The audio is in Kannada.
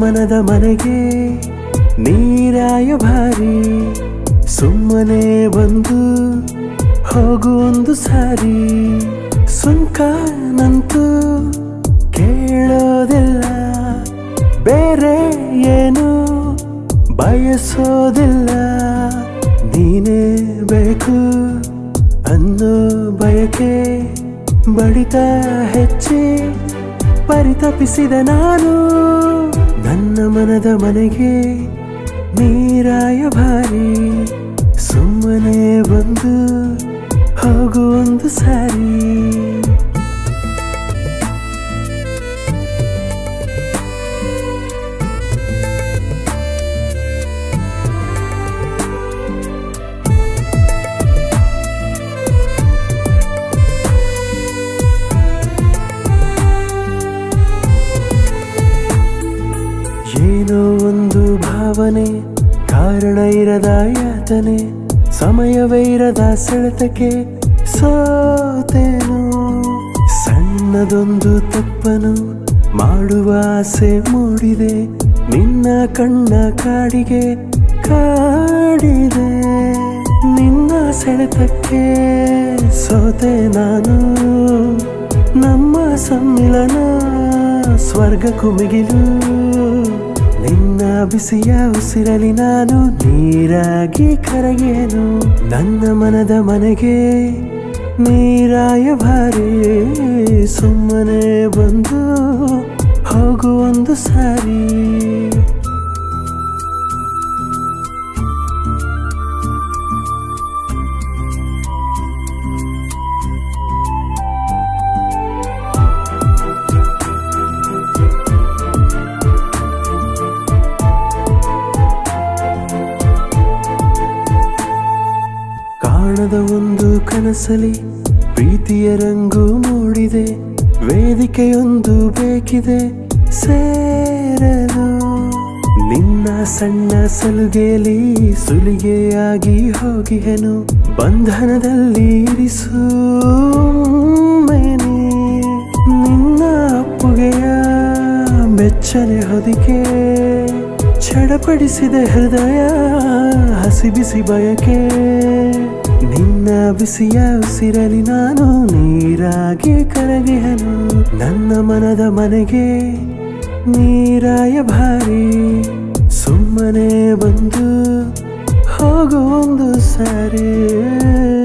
ಮನದ ಮನೆಗೆ ನೀರಾಯ ಭಾರಿ ಸುಮ್ಮನೆ ಬಂದು ಹೋಗು ಒಂದು ಸಾರಿ ಸುಂಕ ನಂತು ಕೇಳೋದಿಲ್ಲ ಬೇರೆ ಏನು ಬಯಸೋದಿಲ್ಲ ನೀನೇ ಬೇಕು ಅನ್ನೋ ಬಯಕೆ ಬಡಿತ ಹೆಚ್ಚಿ ಪರಿತಪಿಸಿದ ನಾನು ನನ್ನ ಮನದ ಮನೆಗೆ ನೀರಾಯ ಭಾರಿ ಸುಮ್ಮನೆ ಬಂದು ಹೋಗು ಒಂದು ಸಾರಿ ಏನೋ ಒಂದು ಭಾವನೆ ಕಾರಣ ಇರದ ಯಾತನೆ ಸಮಯವೇ ಇರದ ಸೆಳೆತಕ್ಕೆ ಸೋತೇನು ಸಣ್ಣದೊಂದು ತಪ್ಪನು ಮಾಡುವ ಆಸೆ ಮೂಡಿದೆ ನಿನ್ನ ಕಣ್ಣ ಕಾಡಿಗೆ ಕಾಡಿದೆ ನಿನ್ನ ಸೆಳೆತಕ್ಕೆ ಸೋತೆ ನಾನು ನಮ್ಮ ಸಮ್ಮಿಲನ ಸ್ವರ್ಗಕ್ಕೂ ಮಿಗಿಲು ನಿನ್ನ ಬಿಸಿಯ ಉಸಿರಲಿ ನಾನು ನೀರಾಗಿ ಕರಗೇನು ನನ್ನ ಮನದ ಮನೆಗೆ ನೀರಾಯ ಭಾರಿ ಸುಮ್ಮನೆ ಬಂದು ಹೋಗು ಒಂದು ಸಾರಿ ಕಾಣದ ಒಂದು ಕನಸಲಿ ಪ್ರೀತಿಯ ರಂಗು ಮೂಡಿದೆ ವೇದಿಕೆಯೊಂದು ಬೇಕಿದೆ ಸೇರಲು ನಿನ್ನ ಸಣ್ಣ ಸಲುಗೆಯಲ್ಲಿ ಸುಲಿಗೆಯಾಗಿ ಹೋಗಿಹೆನು ಬಂಧನದಲ್ಲಿ ಇರಿಸು ಮೇನೆ ನಿನ್ನ ಅಪ್ಪುಗೆಯ ಬೆಚ್ಚನೆ ಹೊದಿಕೆ ಚಡಪಡಿಸಿದ ಹೃದಯ ಹಸಿ ಬಿಸಿ ಬಯಕೆ ನಿನ್ನ ಬಿಸಿಯ ಉಸಿರಲಿ ನಾನು ನೀರಾಗಿ ಕರಗಿಹನು ನನ್ನ ಮನದ ಮನೆಗೆ ನೀರಾಯ ಭಾರಿ ಸುಮ್ಮನೆ ಬಂದು ಹೋಗು ಒಂದು ಸಾರಿ